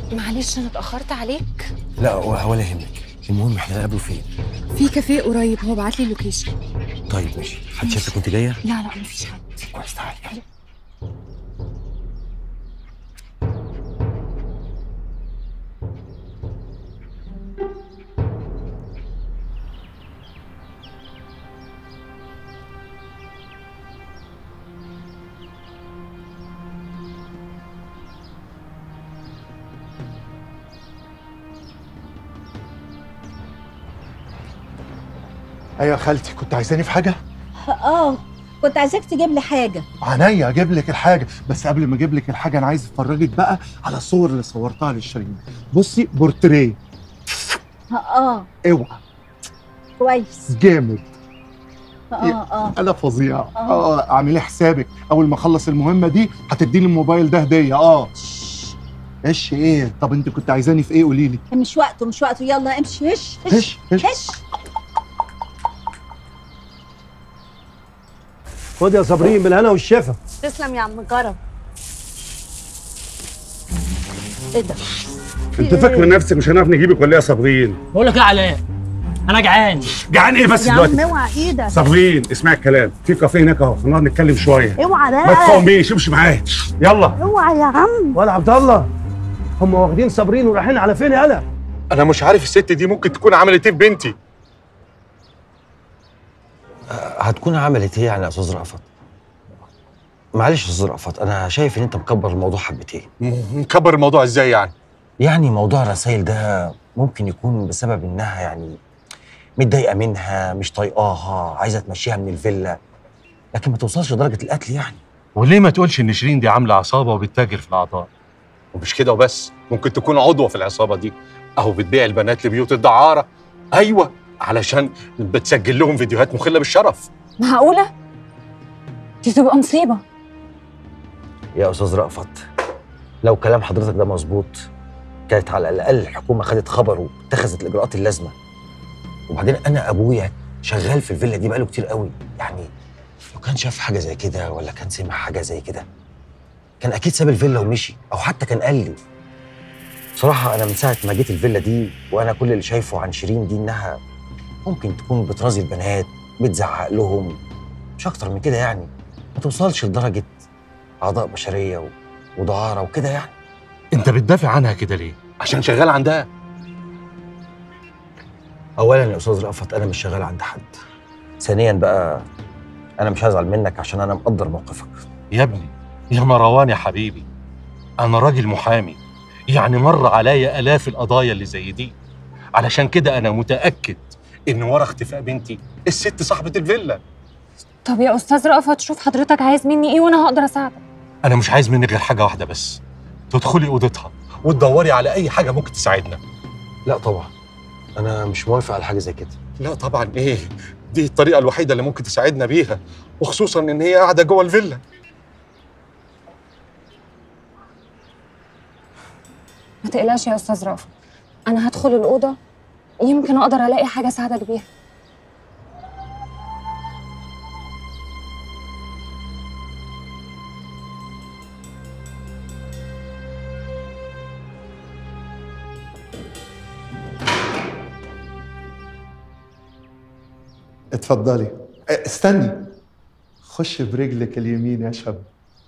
معلش انا اتاخرت عليك لا ولا يهمك المهم احنا نقابله فين في كافيه قريب هو بعت لي اللوكيشن طيب ماشي حد شافك وانت جايه لا لا مفيش حد كويس تعالي يلا. ايوه يا خالتي كنت عايزاني في حاجه اه كنت عايزاك تجيب لي حاجه عينيا اجيب لك الحاجه بس قبل ما اجيب لك الحاجه انا عايز افرجك بقى على الصور اللي صورتها للشيرين بصي بورتريه اه اوعى كويس جامد اه اه انا فظيع آه. اه اعملي حسابك اول ما اخلص المهمه دي هتديني الموبايل ده هديه اه ايش ايه طب انت كنت عايزاني في ايه قولي لي مش وقته مش وقته يلا امشي هش هش هش هش خد يا صابرين بالهنا والشفا تسلم يا عم كرم ايه ده انت فاكر نفسك مش هنعرف نجيبك ولا ايه يا صابرين؟ بقول لك ايه يا علاء انا جعان جعان ايه بس يا دلوقتي؟ عم اوعى ايدك صابرين اسمعي الكلام في كافيه هناك اهو هنقعد نتكلم شويه اوعى ما بقى تقوميش امشي معايا يلا اوعى يا عم ولا عبد الله هم واخدين صابرين ورايحين على فين يالا انا مش عارف الست دي ممكن تكون عملت ايه في بنتي هتكون عملت ايه يعني يا استاذ رأفت معلش يا استاذ رأفت انا شايف ان انت مكبر الموضوع حبتين نكبر الموضوع ازاي يعني؟ يعني موضوع الرسائل ده ممكن يكون بسبب انها يعني متضايقه منها مش طايقاها عايزه تمشيها من الفيلا لكن ما توصلش لدرجه القتل يعني وليه ما تقولش ان شيرين دي عامله عصابه وبتتاجر في الاعضاء؟ ومش كده وبس ممكن تكون عضوه في العصابه دي اهو بتبيع البنات لبيوت الدعاره ايوه علشان بتسجل لهم فيديوهات مخله بالشرف معقوله دي تبقى مصيبه يا استاذ رأفت لو كلام حضرتك ده مظبوط كانت على الاقل الحكومه خدت خبر واتخذت الاجراءات اللازمه وبعدين انا ابويا شغال في الفيلا دي بقاله كتير قوي يعني لو كان شاف حاجه زي كده ولا كان سمع حاجه زي كده كان اكيد ساب الفيلا ومشي او حتى كان قال لي بصراحه انا من ساعه ما جيت الفيلا دي وانا كل اللي شايفه عن شيرين دي انها ممكن تكون بترازي البنات بتزعق لهم مش اكتر من كده يعني ما توصلش لدرجه اعضاء بشريه و- ودعاره وكده يعني انت بتدافع عنها كده ليه؟ عشان شغال عندها اولا يا استاذ رأفت انا مش شغال عند حد ثانيا بقى انا مش هزعل منك عشان انا مقدر موقفك يا ابني يا مروان يا حبيبي انا راجل محامي يعني مر عليا الاف القضايا اللي زي دي علشان كده انا متاكد ان ورا اختفاء بنتي الست صاحبه الفيلا طب يا استاذ رأفت شوف حضرتك عايز مني ايه وانا هقدر اساعدك انا مش عايز منك غير حاجه واحده بس تدخلي اوضتها وتدوري على اي حاجه ممكن تساعدنا لا طبعا انا مش موافق على حاجه زي كده لا طبعا ايه دي الطريقه الوحيده اللي ممكن تساعدنا بيها وخصوصا ان هي قاعده جوه الفيلا ما تقلقش يا استاذ رأفت انا هدخل الاوضه يمكن اقدر الاقي حاجه اساعدك بيها اتفضلي اه، استني خش برجلك اليمين يا شاب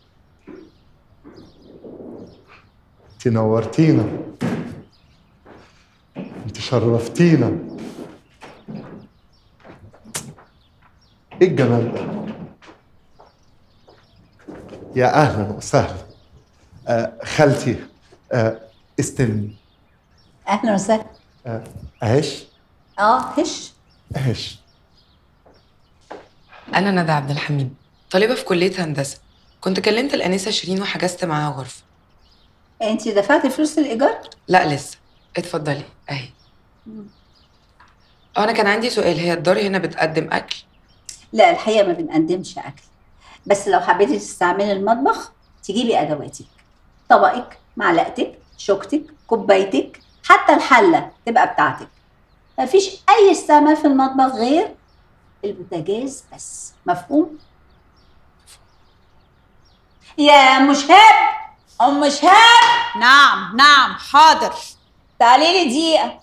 انت نورتينا انت شرفتينا ايه الجمال ده يا اهلا وسهلا آه خالتي آه استلمي اهلا وسهلا آه عيش اه هش عيش أنا ندى عبد الحميد طالبة في كلية هندسة كنت كلمت الأنسة شيرين وحجزت معاها غرفة انت دفعتي فلوس الايجار لا لسه اتفضلي أهي أنا كان عندي سؤال هي الدار هنا بتقدم أكل لا الحقيقه ما بنقدمش اكل بس لو حبيتي تستعملي المطبخ تجيبي ادواتك طبقك معلقتك شوكتك كوبايتك حتى الحله تبقى بتاعتك مفيش اي استعمال في المطبخ غير البوتاجاز بس مفهوم يا مشهاب ام شهاب نعم نعم حاضر تعالي لي دقيقه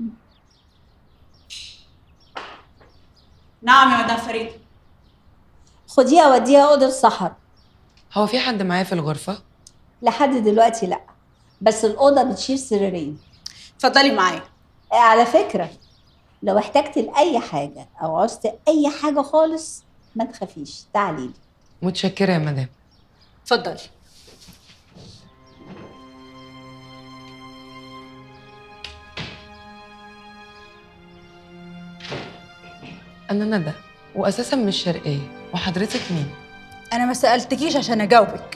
نعم يا مدام فريد خديها وديها اوضه السحر هو في حد معايا في الغرفة؟ لحد دلوقتي لا بس الاوضه بتشيل سريرين اتفضلي معايا على فكره لو احتجت لاي حاجه او عوزت اي حاجه خالص ما تخافيش تعالي لي متشكرة يا مدام اتفضلي أنا ندى وأساسا مش شرقية وحضرتك مين؟ انا ما سالتكيش عشان اجاوبك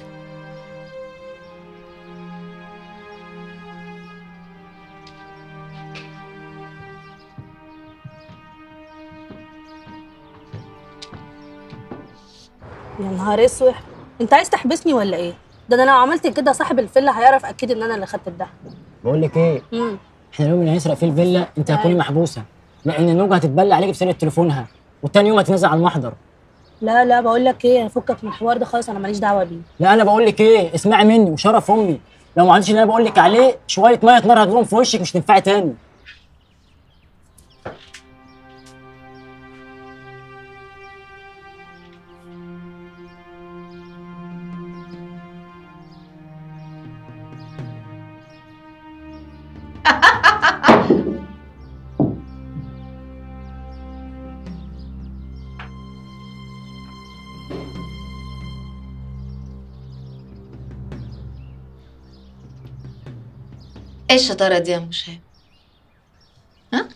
يا نهار اسوح انت عايز تحبسني ولا ايه ده انا لو عملت كده صاحب الفيلا هيعرف اكيد ان انا اللي خدت الدهب بقول لك ايه امم احنا اليوم اللي هنسرق فيه الفيلا انت هتكوني محبوسه لان النوجه هتتبلى عليك بسرقه تليفونها والتاني يوم هتنزل على المحضر لا لا بقول لك ايه فكك من الحوار ده خالص انا ماليش دعوه بيه لا انا بقول لك ايه اسمعي مني وشرف امي لو ما عملتش اللي انا بقول لك عليه شويه ميه نار هتجرهم في وشك مش تنفعي تاني ايه الشطارة دي يا مشاب؟ ها؟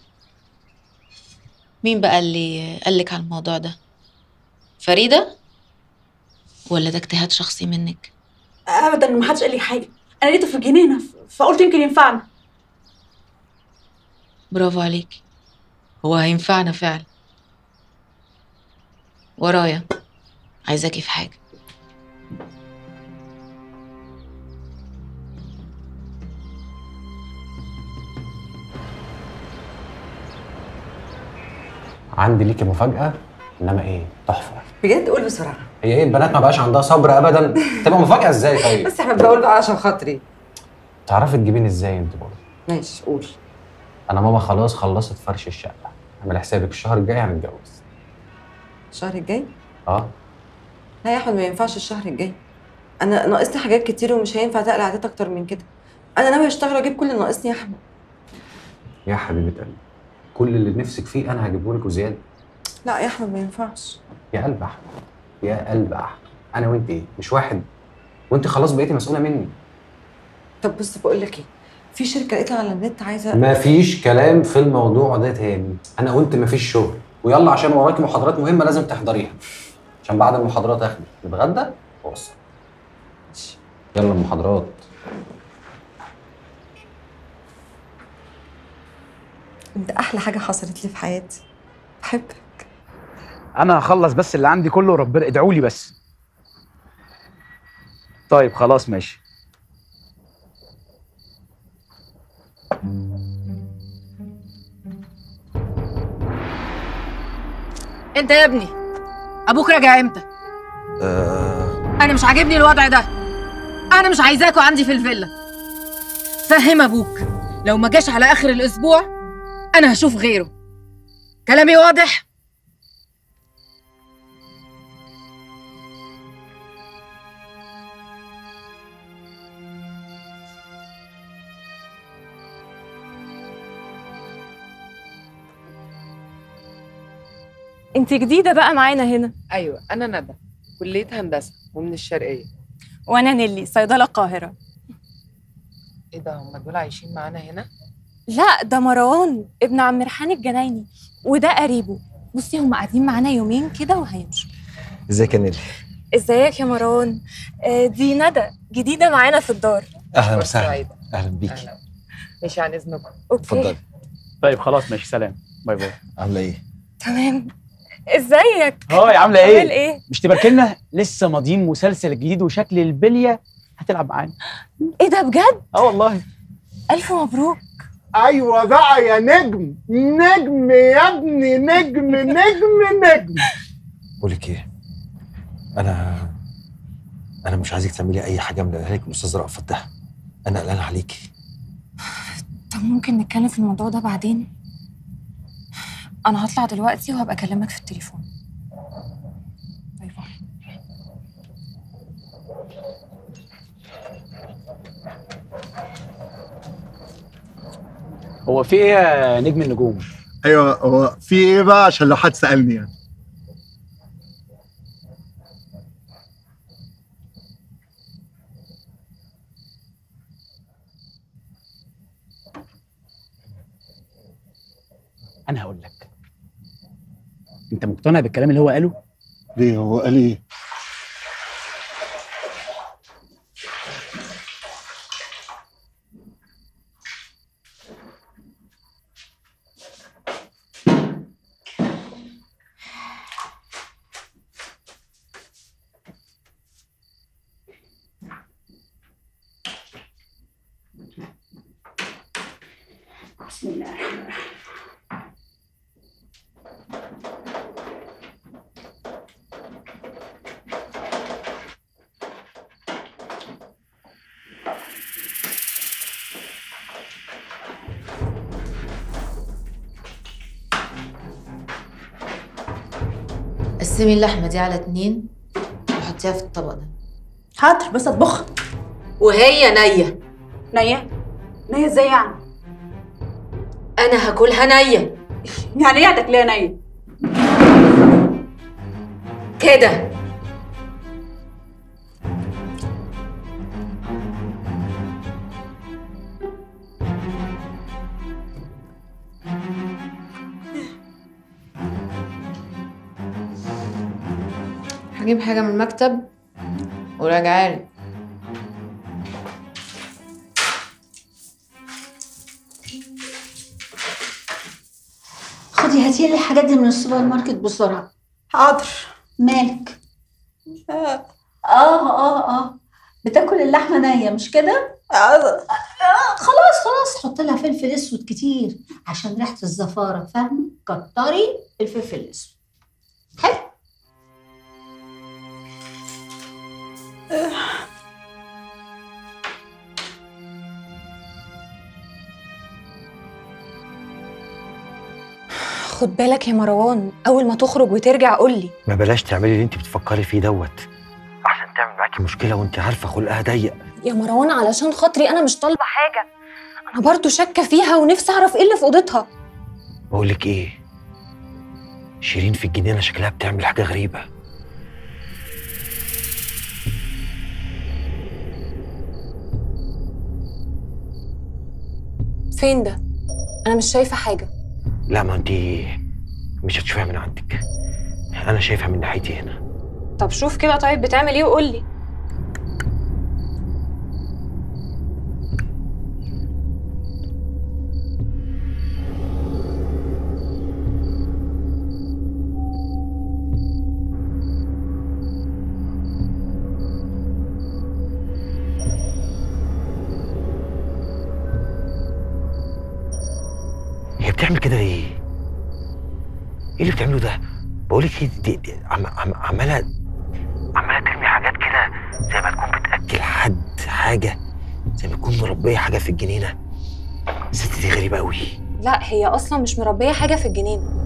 مين بقى اللي قالك على الموضوع ده؟ فريدة؟ ولا ده اجتهاد شخصي منك؟ ابدا ما حدش قال لي حاجه انا لقيته في الجنينه ف- فقلت يمكن ينفعنا برافو عليك هو هينفعنا فعلا ورايا عايزاكي في حاجة عندي ليكي مفاجأة انما ايه تحفة بجد قول بسرعه هي ايه البنات ما بقاش عندها صبر ابدا تبقى مفاجأة ازاي طيب بس احنا بقول بقى عشان خاطري تعرفي تجيبيني ازاي انت برضه ماشي قول انا ماما خلاص خلصت فرش الشقة اعمل حسابك الشهر الجاي هنتجوز الشهر الجاي اه لا يا احمد ما ينفعش الشهر الجاي انا ناقصني حاجات كتير ومش هينفع تقلع عادات اكتر من كده انا ناوي اشتغل واجيب كل اللي ناقصني يا احمد يا حبيبة قلبي كل اللي نفسك فيه انا هجيبه لك وزيادة لا يا احمد ما ينفعش يا قلب احمد يا قلب احمد انا وانت ايه مش واحد وانت خلاص بقيتي مسؤولة مني طب بص بقول لك ايه في شركه لقيتها على النت عايزه مفيش كلام في الموضوع ده تاني انا قلت مفيش شغل ويلا عشان وراكي محاضرات مهمه لازم تحضريها عشان بعد المحاضرات اخدك نتغدى وصل يلا المحاضرات انت احلى حاجه حصلت لي في حياتي بحبك انا هخلص بس اللي عندي كله وربنا ادعوا لي بس طيب خلاص ماشي انت يا ابني ابوك راجع امتى انا مش عاجبني الوضع ده انا مش عايزاكوا عندي في الفيلا فهم ابوك لو ما جاش على اخر الاسبوع انا هشوف غيره كلامي واضح انت جديدة بقى معانا هنا أيوة أنا ندى كلية هندسة ومن الشرقية وانا نيلي صيدلة القاهرة إيه ده هما دول عايشين معانا هنا؟ لا ده مروان ابن عم ريحان الجنايني وده قريبه بصي هم قاعدين معانا يومين كده وهيمشوا ازيك يا نيلي ازيك يا مروان آه، دي ندى جديدة معانا في الدار اهلا وسهلا اهلا بيكي ماشي عن إذنكم اتفضلي طيب خلاص ماشي سلام باي باي عامله ايه تمام ازيك هاي عامله ايه عامل ايه مش تباركلنا لسه ماضيين مسلسل جديد وشكل البليه هتلعب معانا ايه ده بجد اه والله الف مبروك ايوه بقى يا نجم نجم يا ابني نجم نجم نجم بقول لك ايه انا انا مش عايزك تعملي اي حاجه من اللي قالها لك الاستاذ رأفت ده انا قلقان عليكي طب ممكن نتكلم في الموضوع ده بعدين انا هطلع دلوقتي وهبقى اكلمك في التليفون باي باي هو في ايه يا نجم النجوم ايوه هو في ايه بقى عشان لو حد سالني يعني انا هقول لك انت مقتنع بالكلام اللي هو قاله ليه هو قال ايه بسم الله الرحمن الرحيم قسمي اللحمة دي على اتنين وحطيها في الطبق ده حاضر بس اطبخ وهي نية نية نية ازاي يعني؟ أنا هاكلها نية يعني ايه هتاكليها نية؟ كده هجيب حاجة من المكتب وراجعالي خدي هاتي لي الحاجات دي من السوبر ماركت بسرعة حاضر مالك اه اه اه بتاكل اللحمة نية مش كده؟ آه خلاص خلاص حط لها فلفل اسود كتير عشان ريحة الزفارة فاهمة؟ كتري الفلفل الاسود حلو خد بالك يا مروان اول ما تخرج وترجع قول لي ما بلاش تعملي اللي انت بتفكري فيه دوت عشان تعمل معاكي مشكله وانت عارفه خلقها ضيق يا مروان علشان خاطري انا مش طالبه حاجه انا برضو شاكه فيها ونفسي اعرف ايه اللي في اوضتها بقول لك ايه شيرين في الجنينه شكلها بتعمل حاجه غريبه فين ده انا مش شايفه حاجه لا ما انت مش هتشوفيها من عندك انا شايفها من ناحيتي هنا طب شوف كده طيب بتعمل ايه وقول لي هي بتعمل كده ليه؟ ايه اللي بتعمله ده؟ بقول لك ايه دي, دي عم عم عماله عماله ترمي حاجات كده زي ما تكون بتاكل حد حاجه زي ما تكون مربيه حاجه في الجنينه الست دي غريبه قوي لا هي اصلا مش مربيه حاجه في الجنينه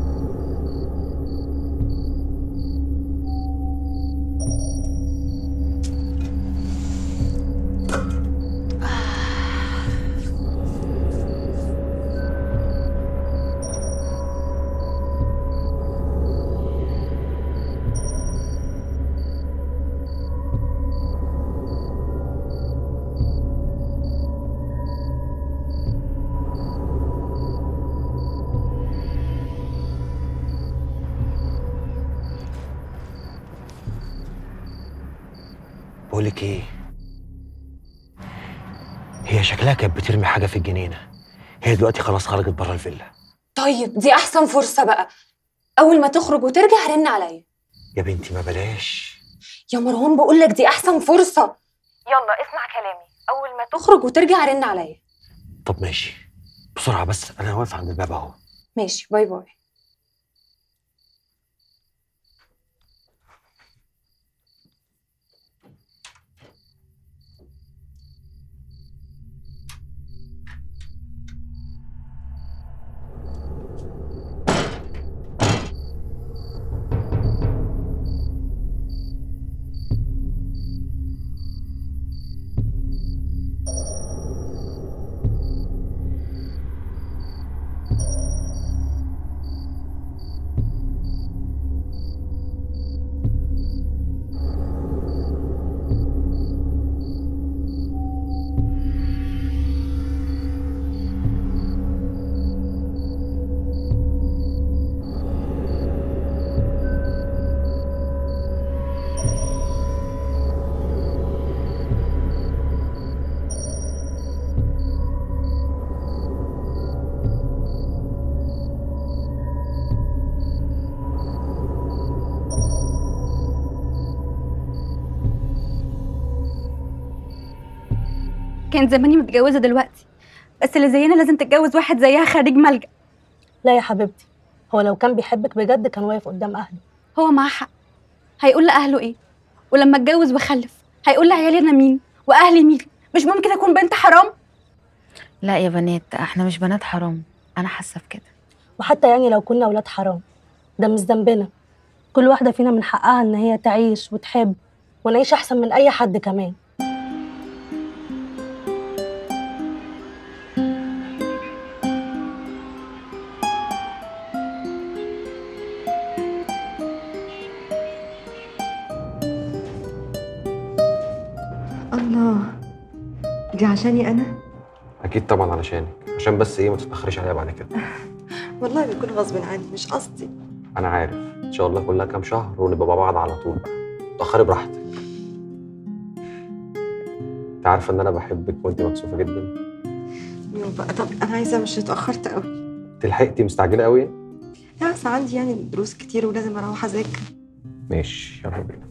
بقول لك ايه هي شكلها كانت بترمي حاجه في الجنينه هي دلوقتي خلاص خرجت بره الفيلا طيب دي احسن فرصه بقى اول ما تخرج وترجع رن عليا يا بنتي ما بلاش يا مروان بقول لك دي احسن فرصه يلا اسمع كلامي اول ما تخرج وترجع رن عليا طب ماشي بسرعه بس انا واقف عند الباب اهو ماشي باي باي كان زماني متجوزه دلوقتي بس اللي زينا لازم تتجوز واحد زيها خريج ملجأ لا يا حبيبتي هو لو كان بيحبك بجد كان واقف قدام اهله هو معاه حق هيقول لاهله ايه ولما اتجوز وخلف هيقول لعيالي انا مين واهلي مين مش ممكن اكون بنت حرام لا يا بنات احنا مش بنات حرام انا حاسه بكده وحتى يعني لو كنا ولاد حرام ده مش ذنبنا كل واحده فينا من حقها ان هي تعيش وتحب ونعيش احسن من اي حد كمان الله دي عشاني انا اكيد طبعا علشانك عشان بس ايه ما تتاخريش عليا بعد كده والله بيكون غصب عني مش قصدي انا عارف ان شاء الله كلها كام شهر ونبقى مع بعض على طول بقى تاخري براحتك انت عارفه ان انا بحبك وانت مكسوفه جدا يو بقى طب انا عايزه مش اتاخرت قوي تلحقتي مستعجله قوي لا بس عندي يعني دروس كتير ولازم اروح اذاكر ماشي يلا بينا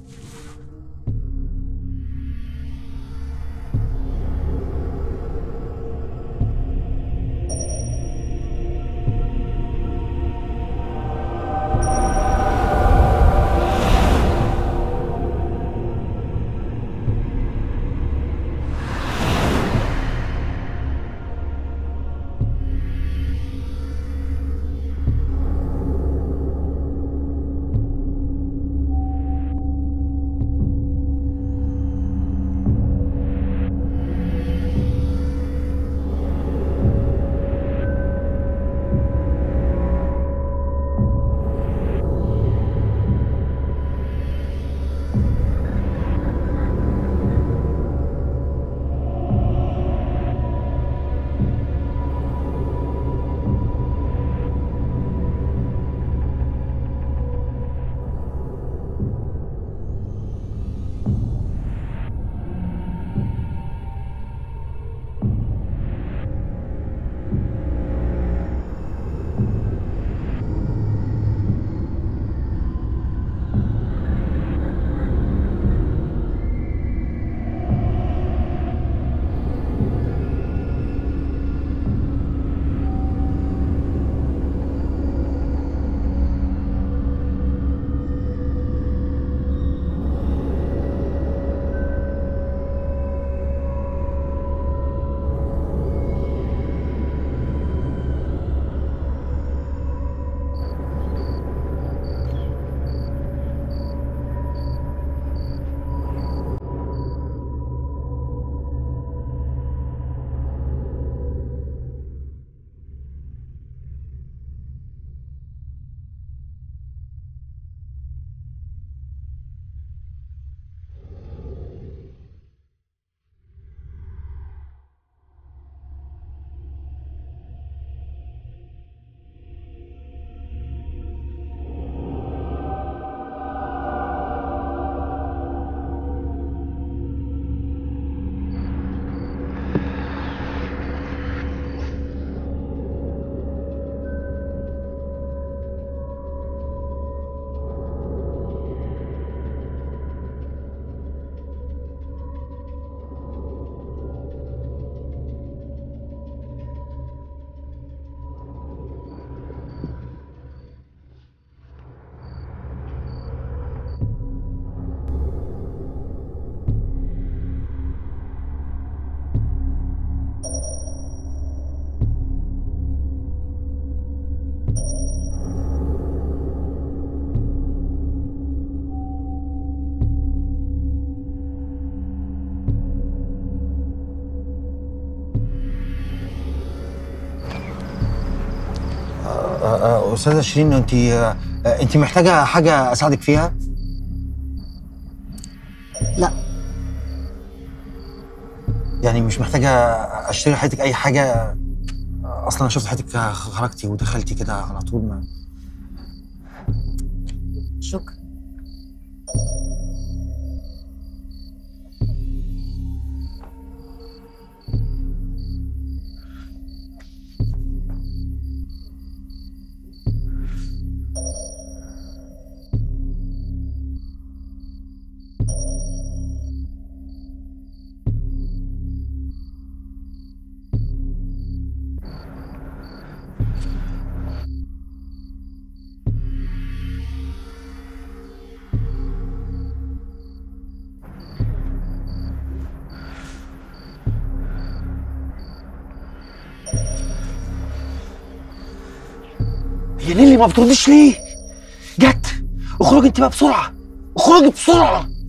آه، آه، استاذه شيرين انت آه، انت محتاجه حاجه اساعدك فيها لا يعني مش محتاجه اشتري حياتك اي حاجه اصلا انا شفت حياتك خرجتي ودخلتي كده على طول ما شكرا يا نيلي ما بترديش ليه؟ جت اخرجي انت بقى بسرعه اخرجي بسرعه